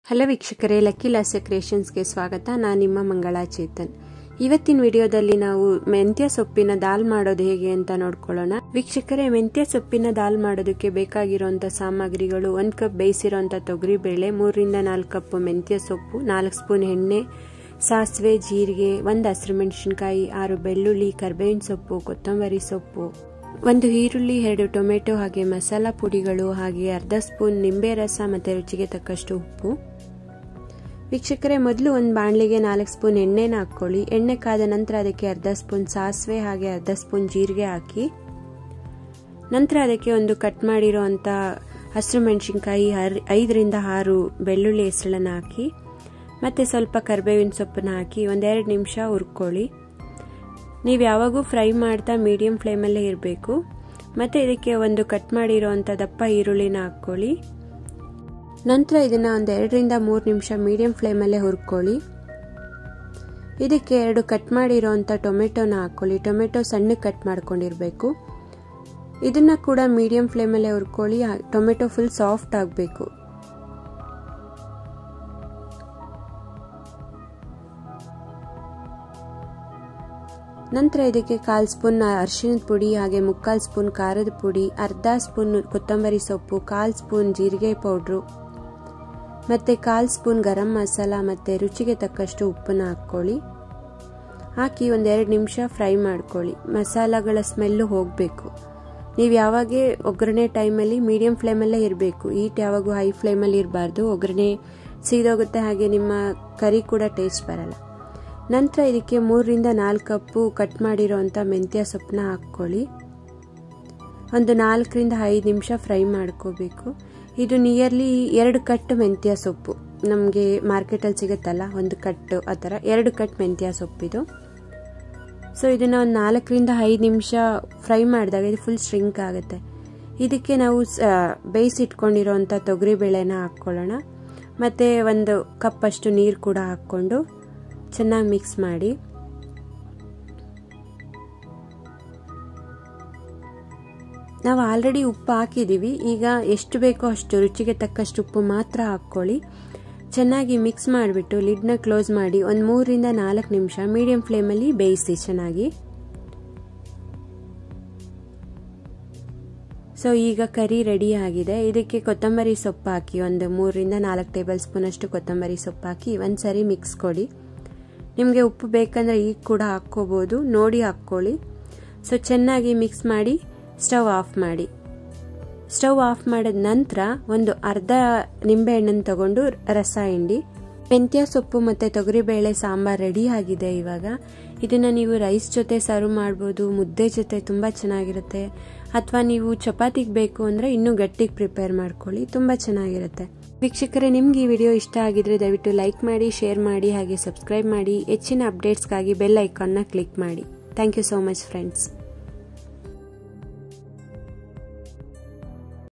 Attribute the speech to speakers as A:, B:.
A: hello ವೀಕ್ಷಕರೇ lucky ಲಾಸ್ಯ ಕ್ರಿಯೇಷನ್ಸ್ಗೆ ಸ್ವಾಗತ ನಾನು ನಿಮ್ಮ ಮಂಗಳಾ ಚೇತನ್ ಇವತ್ತಿನ ವಿಡಿಯೋದಲ್ಲಿ ನಾವು ಮೆಂತ್ಯ ಸೊಪ್ಪಿನ ದಾಲ್ ಮಾಡೋದು ಹೇಗೆ ಅಂತ ನೋಡ್ಕೊಳ್ಳೋಣ ವೀಕ್ಷಕರೇ ಮೆಂತ್ಯ ಸೊಪ್ಪಿನ ದಾಲ್ ಮಾಡೋದಕ್ಕೆ ಬೇಕಾಗಿರುವಂತ ಸಾಮಗ್ರಿಗಳು ಒಂದ್ ಕಪ್ ಬೇಯಿಸಿರುವಂತ ತೊಗರಿ ಬೇಳೆ ಮೂರರಿಂದ ನಾಲ್ಕು ಕಪ್ ಮೆಂತ್ಯ ಸೊಪ್ಪು ನಾಲ್ಕು ಸ್ಪೂನ್ ಎಣ್ಣೆ ಸಾಸಿವೆ ಜೀರಿಗೆ ಒಂದು ಹಸಿರು ಮೆಣಸಿನಕಾಯಿ ಆರು ಬೆಳ್ಳುಳ್ಳಿ ಕರ್ಬೇವಿನ ಸೊಪ್ಪು ಕೊತ್ತಂಬರಿ ಸೊಪ್ಪು ಒಂದು ಈರುಳ್ಳಿ ಎರಡು ಟೊಮೆಟೊ ಹಾಗೆ ಮಸಾಲಾ ಪುಡಿಗಳು ಹಾಗೆ ಅರ್ಧ ಸ್ಪೂನ್ ನಿಂಬೆ ರಸ ಮತ್ತು ರುಚಿಗೆ ತಕ್ಕಷ್ಟು ಉಪ್ಪು ವೀಕ್ಷಕರೇ ಮೊದಲು ಒಂದು ಬಾಣಲಿಗೆ ನಾಲ್ಕು ಸ್ಪೂನ್ ಎಣ್ಣೆನ ಹಾಕ್ಕೊಳ್ಳಿ ಎಣ್ಣೆ ಕಾದ ನಂತರ ಅದಕ್ಕೆ ಅರ್ಧ ಸ್ಪೂನ್ ಸಾಸಿವೆ ಹಾಗೆ ಅರ್ಧ ಸ್ಪೂನ್ ಜೀರಿಗೆ ಹಾಕಿ ನಂತರ ಅದಕ್ಕೆ ಒಂದು ಕಟ್ ಮಾಡಿರೋ ಅಂಥ ಹಸಿರು ಮೆಣಸಿನ್ಕಾಯಿ ಐದರಿಂದ ಆರು ಬೆಳ್ಳುಳ್ಳಿ ಹೆಸಳನ್ನು ಹಾಕಿ ಮತ್ತು ಸ್ವಲ್ಪ ಕರಿಬೇವಿನ ಸೊಪ್ಪನ್ನ ಹಾಕಿ ಒಂದೆರಡು ನಿಮಿಷ ಹುರ್ಕೊಳ್ಳಿ ನೀವು ಯಾವಾಗೂ ಫ್ರೈ ಮಾಡ್ತಾ ಮೀಡಿಯಂ ಫ್ಲೇಮಲ್ಲೇ ಇರಬೇಕು ಮತ್ತು ಇದಕ್ಕೆ ಒಂದು ಕಟ್ ಮಾಡಿರೋ ಅಂಥ ದಪ್ಪ ಈರುಳ್ಳಿನ ಹಾಕ್ಕೊಳ್ಳಿ ನಂತರ ಇದನ್ನು ಒಂದು ಎರಡರಿಂದ ಮೂರು ನಿಮಿಷ ಮೀಡಿಯಂ ಫ್ಲೇಮಲ್ಲೇ ಹುರ್ಕೊಳ್ಳಿ ಇದಕ್ಕೆ ಎರಡು ಕಟ್ ಮಾಡಿರೋ ಅಂಥ ಟೊಮೆಟೊನ ಹಾಕ್ಕೊಳ್ಳಿ ಟೊಮೆಟೊ ಸಣ್ಣಗೆ ಕಟ್ ಮಾಡ್ಕೊಂಡಿರಬೇಕು ಇದನ್ನು ಕೂಡ ಮೀಡಿಯಂ ಫ್ಲೇಮಲ್ಲೇ ಹುರ್ಕೊಳ್ಳಿ ಟೊಮೆಟೊ ಫುಲ್ ಸಾಫ್ಟ್ ಆಗಬೇಕು ನಂತರ ಇದಕ್ಕೆ ಕಾಲು ಸ್ಪೂನ್ ಅರಿಶಿಣದ ಪುಡಿ ಹಾಗೆ ಮುಕ್ಕಾಲು ಸ್ಪೂನ್ ಖಾರದ ಪುಡಿ ಅರ್ಧ ಸ್ಪೂನ್ ಕೊತ್ತಂಬರಿ ಸೊಪ್ಪು ಕಾಲು ಸ್ಪೂನ್ ಜೀರಿಗೆ ಪೌಡ್ರು ಮತ್ತು ಕಾಲು ಸ್ಪೂನ್ ಗರಂ ಮಸಾಲ ಮತ್ತು ರುಚಿಗೆ ತಕ್ಕಷ್ಟು ಉಪ್ಪನ್ನು ಹಾಕ್ಕೊಳ್ಳಿ ಹಾಕಿ ಒಂದೆರಡು ನಿಮಿಷ ಫ್ರೈ ಮಾಡ್ಕೊಳ್ಳಿ ಮಸಾಲಗಳ ಸ್ಮೆಲ್ಲು ಹೋಗಬೇಕು ನೀವು ಯಾವಾಗೇ ಒಗ್ಗರಣೆ ಟೈಮಲ್ಲಿ ಮೀಡಿಯಂ ಫ್ಲೇಮಲ್ಲೇ ಇರಬೇಕು ಈಟ್ ಯಾವಾಗೂ ಹೈ ಫ್ಲೇಮಲ್ಲಿ ಇರಬಾರ್ದು ಒಗ್ಗರಣೆ ಸೀದೋಗುತ್ತೆ ಹಾಗೆ ನಿಮ್ಮ ಕರಿ ಕೂಡ ಟೇಸ್ಟ್ ಬರಲ್ಲ ನಂತರ ಇದಕ್ಕೆ ಮೂರರಿಂದ ನಾಲ್ಕು ಕಪ್ಪು ಕಟ್ ಮಾಡಿರೋ ಅಂಥ ಮೆಂತ್ಯ ಸೊಪ್ಪನ್ನ ಹಾಕ್ಕೊಳ್ಳಿ ಒಂದು ನಾಲ್ಕರಿಂದ ಐದು ನಿಮಿಷ ಫ್ರೈ ಮಾಡ್ಕೋಬೇಕು ಇದು ನಿಯರ್ಲಿ ಎರಡು ಕಟ್ ಮೆಂತ್ಯ ಸೊಪ್ಪು ನಮಗೆ ಮಾರ್ಕೆಟಲ್ಲಿ ಸಿಗುತ್ತಲ್ಲ ಒಂದು ಕಟ್ಟು ಆ ಥರ ಎರಡು ಕಟ್ ಮೆಂತ್ಯ ಸೊಪ್ಪಿದು ಸೊ ಇದನ್ನು ಒಂದು ನಾಲ್ಕರಿಂದ ಐದು ನಿಮಿಷ ಫ್ರೈ ಮಾಡಿದಾಗ ಇದು ಫುಲ್ ಸ್ಟ್ರಿಂಕ್ ಆಗುತ್ತೆ ಇದಕ್ಕೆ ನಾವು ಬೇಯಿಸಿಟ್ಕೊಂಡಿರೋಂಥ ತೊಗರಿ ಬೇಳೆನ ಹಾಕ್ಕೊಳ್ಳೋಣ ಮತ್ತು ಒಂದು ಕಪ್ಪಷ್ಟು ನೀರು ಕೂಡ ಹಾಕ್ಕೊಂಡು ಚೆನ್ನಾಗಿ ಮಿಕ್ಸ್ ಮಾಡಿ ನಾವು ಆಲ್ರೆಡಿ ಉಪ್ಪು ಹಾಕಿದ್ದೀವಿ ಈಗ ಎಷ್ಟು ಬೇಕೋ ಅಷ್ಟು ರುಚಿಗೆ ತಕ್ಕಷ್ಟು ಉಪ್ಪು ಮಾತ್ರ ಹಾಕ್ಕೊಳ್ಳಿ ಚೆನ್ನಾಗಿ ಮಿಕ್ಸ್ ಮಾಡಿಬಿಟ್ಟು ಲಿಡ್ನ ಕ್ಲೋಸ್ ಮಾಡಿ ಒಂದು ಮೂರರಿಂದ ನಾಲ್ಕು ನಿಮಿಷ ಮೀಡಿಯಂ ಫ್ಲೇಮಲ್ಲಿ ಬೇಯಿಸಿ ಚೆನ್ನಾಗಿ ಸೊ ಈಗ ಕರಿ ರೆಡಿ ಆಗಿದೆ ಇದಕ್ಕೆ ಕೊತ್ತಂಬರಿ ಸೊಪ್ಪು ಹಾಕಿ ಒಂದು ಮೂರರಿಂದ ನಾಲ್ಕು ಟೇಬಲ್ ಸ್ಪೂನ್ ಅಷ್ಟು ಕೊತ್ತಂಬರಿ ಸೊಪ್ಪು ಹಾಕಿ ಒಂದು ಸರಿ ಮಿಕ್ಸ್ ಕೊಡಿ ನಿಮಗೆ ಉಪ್ಪು ಬೇಕಂದರೆ ಈಗ ಕೂಡ ಹಾಕ್ಕೋಬೋದು ನೋಡಿ ಹಾಕ್ಕೊಳ್ಳಿ ಸೊ ಚೆನ್ನಾಗಿ ಮಿಕ್ಸ್ ಮಾಡಿ ಸ್ಟವ್ ಆಫ್ ಮಾಡಿ ಸ್ಟವ್ ಆಫ್ ಮಾಡಿದ ನಂತರ ಒಂದು ಅರ್ಧ ನಿಂಬೆಹಣ್ಣನ್ನು ತಗೊಂಡು ರಸ ಹಿಂಡಿ ಮೆಂತ್ಯ ಸೊಪ್ಪು ಮತ್ತು ತೊಗರಿಬೇಳೆ ಸಾಂಬಾರು ರೆಡಿ ಆಗಿದೆ ಇವಾಗ ಇದನ್ನು ನೀವು ರೈಸ್ ಜೊತೆ ಸರ್ವ್ ಮಾಡ್ಬೋದು ಮುದ್ದೆ ಜೊತೆ ತುಂಬ ಚೆನ್ನಾಗಿರುತ್ತೆ ಅಥವಾ ನೀವು ಚಪಾತಿಗೆ ಬೇಕು ಅಂದರೆ ಇನ್ನೂ ಗಟ್ಟಿಗೆ ಪ್ರಿಪೇರ್ ಮಾಡ್ಕೊಳ್ಳಿ ತುಂಬ ಚೆನ್ನಾಗಿರುತ್ತೆ ವೀಕ್ಷಕರೇ ನಿಮ್ಗೆ ಈ ವಿಡಿಯೋ ಇಷ್ಟ ಆಗಿದ್ರೆ ದಯವಿಟ್ಟು ಲೈಕ್ ಮಾಡಿ ಶೇರ್ ಮಾಡಿ ಹಾಗೆ ಸಬ್ಸ್ಕ್ರೈಬ್ ಮಾಡಿ ಹೆಚ್ಚಿನ ಅಪ್ಡೇಟ್ಸ್ಗಾಗಿ ಬೆಲ್ ಐಕಾನ್ನ ಕ್ಲಿಕ್ ಮಾಡಿ thank you so much friends